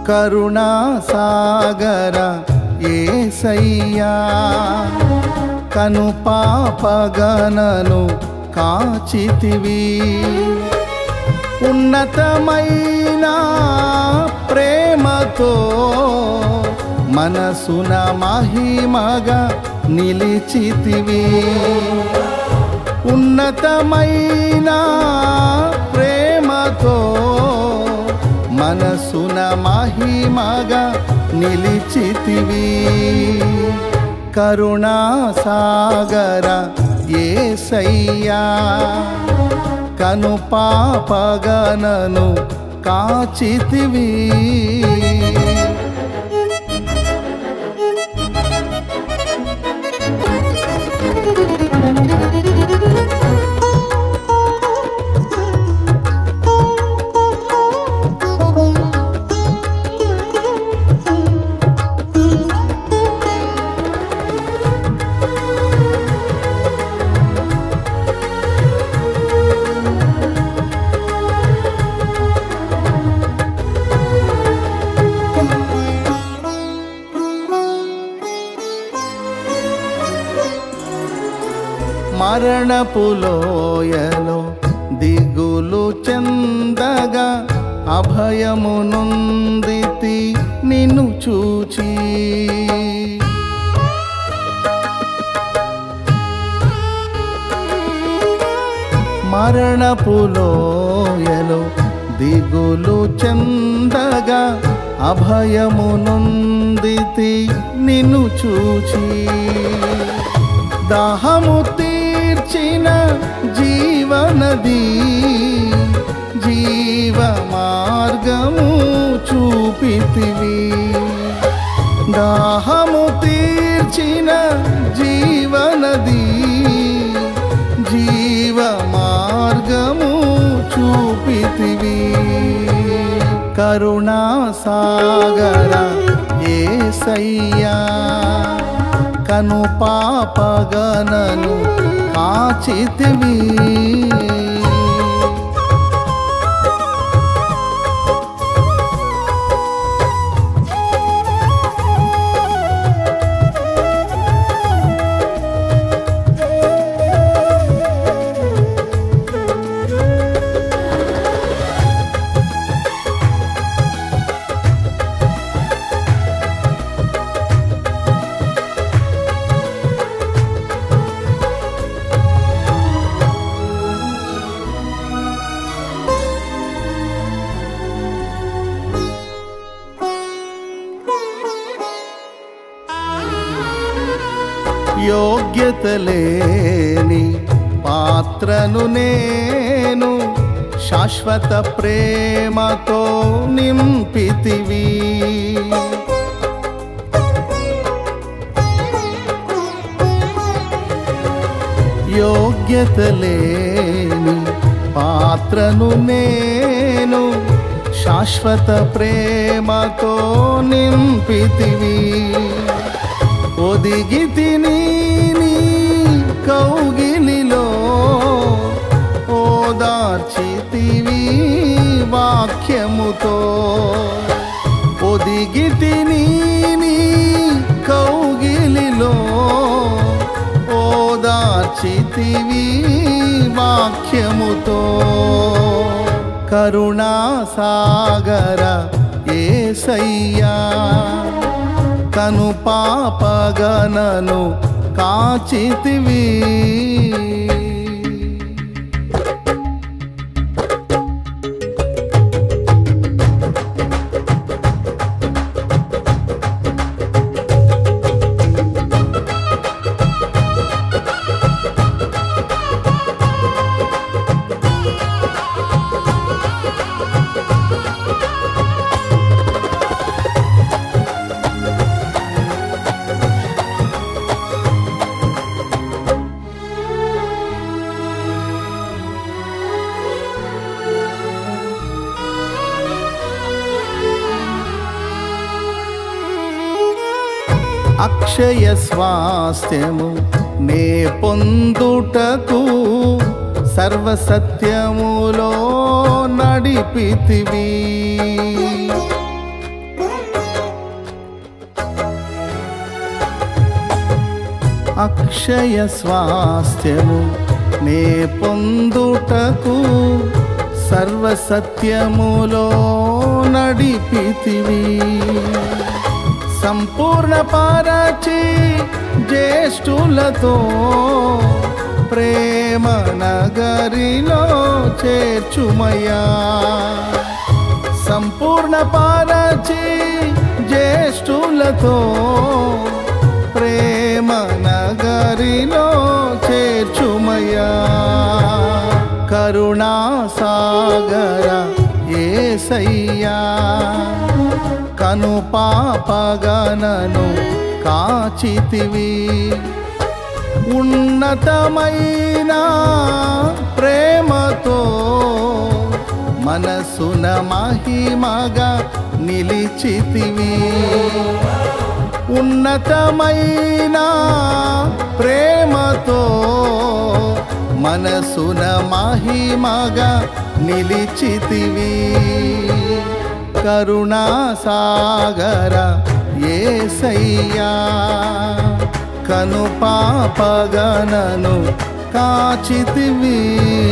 కరుణా సాగర ఏసయ్యా కను పాపగనను కాచితివి ఉన్నతమైన ప్రేమతో మనసున మహిమగా నిలిచితివి ఉన్నతమైన ప్రేమతో మనసున మహిమగా నిలిచితివి కరుణా సాగర ఏసయ్యా కను పాపగనను కాచితివి మరణపులోయలో దిగులు చెందగా అభయమునుందితి నిన్ను చూచి మరణపులోయలో దిగులు చెందగా అభయమునుందితి నిన్ను చూచి దాహము తీర్చిన జీవనది జీవ మార్గము చూపితివి దాహము తీర్చిన జీవనది జీవ మార్గము చూపితివి కరుణా సాగర ఏసయ్యా కను పాపగనను కాచితివి యోగ్యత లేని పాత్రను నేను శాశ్వత ప్రేమతో నింపితివి యోగ్యత లేని పాత్రను నేను శాశ్వత ప్రేమతో నింపితివి ఒదిగి తిని నీ కౌగిలిలో ఓదార్చితివి వాక్యముతో ఒదిగి తిని నీ కౌగిలిలో ఓదార్చితివి వాక్యముతో కరుణా సాగర ఏసయ్యా కను పాపగనను కాచితివి అక్షయ స్వాస్థ్యము నే పొందుటకు సర్వసత్యములో నడిపితివి అక్షయ స్వాస్థ్యము నే పొందుటకు సర్వసత్యములో నడిపితివి సంపూర్ణ పారచి జ్యేష్ఠులతో ప్రేమ నగరిలో చేర్చుమయ్యా సంపూర్ణ పారచి జ్యేష్ఠులతో ప్రేమ నగరిలో చేర్చుమయ్యా కరుణా సాగర ఏసయ్యా కను పాపగనను కాచితివి ఉన్నతమైన ప్రేమతో మనసున మహిమగా నిలిచితివి ఉన్నతమైన ప్రేమతో మనసున మహిమగా నిలిచితివి కరుణా సాగర ఏసయ్యా కను పాపగనను కాచితివి